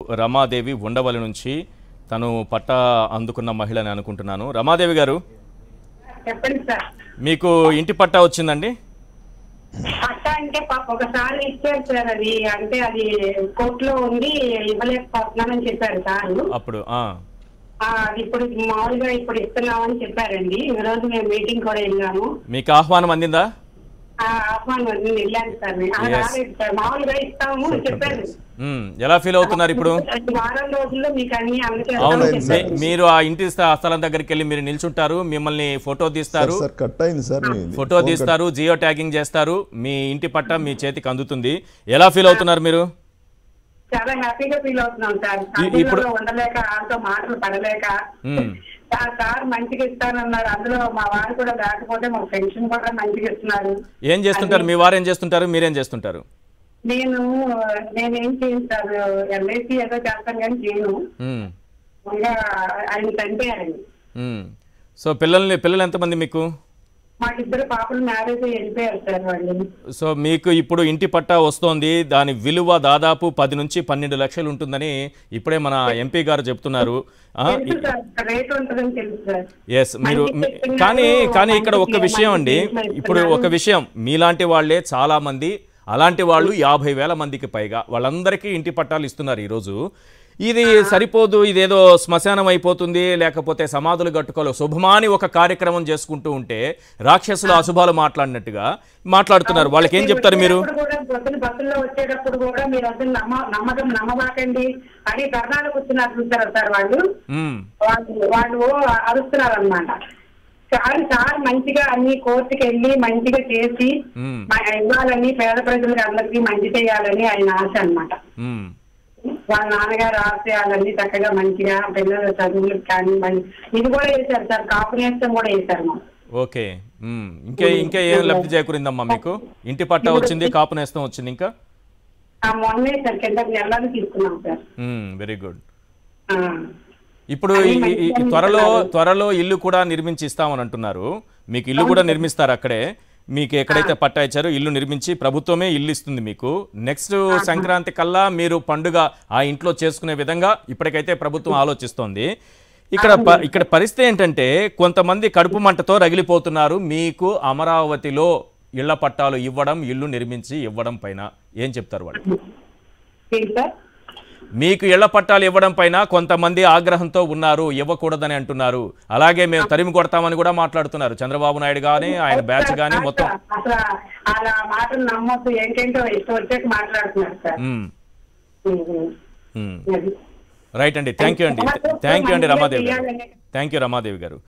రమాదేవి ఉండవల్లి నుంచి తను పట్టా అందుకున్న మహిళని అనుకుంటున్నాను రమాదేవి గారు చెప్పండి సార్ మీకు ఇంటి పట్టా వచ్చిందండి పట్ట అంటే పాప ఒకసారి ఇచ్చారు సార్ అది అంటే అది కోర్టులో ఉంది ఇవ్వలేకపోతున్నానని చెప్పారు సార్ అప్పుడు ఆ, ఆ, అది ఇప్పుడు మామూలుగా ఇప్పుడు ఇస్తున్నామని చెప్పారండి ఈ రోజు మేము మీటింగ్ కూడా వెళ్ళాము మీకు ఆహ్వానం అందిందా ఆ ఆహ్వానం అది వెళ్ళాను సార్ నేను. ఆ, Yes. రాలేదు సార్ మామూలుగా ఇస్తాము అని చెప్పారు ఉమ్, ఎలా ఫీల్ అవుతున్నారు ఇప్పుడు ఈ వారం రోజుల్లో మీకు అన్ని అవును అందజేస్తామని మీ- చెప్పారు మీరు ఆ ఇంటి స్థ- స్థలం దగ్గరికి వెళ్ళి మీరు నిల్చుంటారు మిమ్మల్ని ఫోటో తీస్తారు సార్ కట్ అయింది సార్ మీది. ఫోటో ఫోన్ కట్- తీస్తారు జియో ట్యాగింగ్ చేస్తారు మీ ఇంటి పట్ట మీ చేతికి అందుతుంది ఎలా ఫీల్ అవుతున్నారు మీరు చాలా హ్యాపీగా ఫీల్ అవుతున్నాం సార్ ఈ- ఇప్పుడు- అందులో ఉండలేక వాళ్ళతో మాటలు పడలేక ఉమ్. సార్ సార్ మంచిగా ఇస్తానన్నారు అందులో మా వారు కూడా లేకపోతే మాకు పెన్షన్ కూడా మంచిగా ఇస్తున్నారు ఏం చేస్తుంటారు మీ వారు ఏం చేస్తుంటారు మీరేం చేస్తుంటారు నేను నేనేం చేయను సార్ ఎల్ఐసి ఏదో చేస్తాను కానీ చేయను ఉమ్, ఇంకా ఆయన చనిపోయారండి ఉమ్. సో పిల్లల్ని పిల్లలు ఎంతమంది మీకు మాకు ఇద్దరు పాపలు మ్యారేజ్ వెళ్ళిపోయారు సార్ వాళ్ళు సో మీకు ఇప్పుడు ఇంటి పట్టా వస్తోంది దాని విలువ దాదాపు పది నుంచి పన్నెండు లక్షలు ఉంటుందని ఇప్పుడే మన ఎంపీ గారు చెప్తున్నారు ఆ, తెలుసు సార్ రేట్ ఉంటుందని తెలుసు సార్ ఎస్ మీరు మంచి మీ- చెప్తున్నారు, కానీ కానీ ఇక్కడ ఒక మంచి విషయం అండి మంచి ఇప్పుడు ఒక చెప్తున్నారు. విషయం మీలాంటి వాళ్ళే చాలా మంది అలాంటి వాళ్ళు యాభై వేల మందికి పైగా వాళ్ళందరికీ ఇంటి పట్టాలు ఇస్తున్నారు ఈరోజు ఇది సరిపోదు ఇదేదో శ్మశానం అయిపోతుంది లేకపోతే సమాధులు కట్టుకోవాలి శుభమాని ఒక కార్యక్రమం చేసుకుంటూ ఉంటే రాక్షసులు అశుభాలు మాట్లాడినట్టుగా మాట్లాడుతున్నారు వాళ్ళకి ఏం చెప్తారు మీరు వచ్చేటప్పుడు కూడా పొద్దున బస్సుల్లో వచ్చేటప్పుడు కూడా మీరు అసలు నమ్మ నమ్మకం నమ్మబాకండి అని ధర్నాలు కూర్చున్నారు చూసారా సార్ వాళ్ళు మ్మ్. వాళ్ళు వాళ్ళు అరుస్తున్నారు అనమాట సార్ సార్ మంచిగా అన్ని కోర్టుకి వెళ్ళి మంచిగా చేసి మ్మ్. మ- ఇవ్వాలని పేద ప్రజలకు అందరికీ మంచి చేయాలని ఆయన ఆశ అన్నమాట మ్మ్. వాళ్ళ నాన్నగారు ఆశయాలన్నీ చక్కగా మంచిగా పిల్లల చదువులకు కానీ మం- ఇది కూడా వేశారు సార్ కాపునేస్తం కూడా వేశారు మాకు ఓకే మ్మ్. ఇంకే ఇంకా ఏం లబ్ధి చేకూరిందమ్మా మీకు ఇంటి పట్టా వచ్చింది కాపు నేస్తం వచ్చింది ఇంకా ఆ మొన్నే సార్ కింద నెలలు తీసుకున్నాం సార్ వెరీ గుడ్ ఆ. ఇప్పుడు ఈ- ఈ- ఈ త్వరలో త్వరలో ఇల్లు కూడా నిర్మించి ఇస్తామని అంటున్నారు మీకు ఇల్లు కూడా నిర్మిస్తారు అక్కడే మీకు ఎక్కడైతే పట్టా ఇచ్చారో ఇల్లు నిర్మించి ప్రభుత్వమే ఇల్లు ఇస్తుంది మీకు నెక్స్ట్ సంక్రాంతి కల్లా మీరు పండుగ ఆ ఇంట్లో చేసుకునే విధంగా ఇప్పటికైతే ప్రభుత్వం ఆలోచిస్తోంది ఇక్కడ ప- ఇక్కడ పరిస్థితి ఏంటంటే కొంతమంది కడుపు మంటతో రగిలిపోతున్నారు మీకు అమరావతిలో ఇళ్ల పట్టాలు ఇవ్వడం ఇల్లు నిర్మించి ఇవ్వడం పైన ఏం చెప్తారు వాళ్ళు ఏంటి సార్ మీకు ఇళ్ల పట్టాలు ఇవ్వడం పైన కొంతమంది ఆగ్రహంతో ఉన్నారు ఇవ్వకూడదని అంటున్నారు అలాగే మేము తరిమి కొడతామని కూడా మాట్లాడుతున్నారు చంద్రబాబు నాయుడు కానీ ఆయన బ్యాచ్ కానీ మొత్తం అసలు అలా మాటలు నమ్మొద్దు ఏంటంటే ఇష్టం వచ్చాక మాట్లాడుతున్నారు సార్ మ్మ్. ఉమ్. మ్మ్. అది. రైట్ అండి థ్యాంక్ యూ అండి థ్యాంక్ యూ అండి రమాదేవి గారు చేయాలనే- థ్యాంక్ యూ రమాదేవి గారు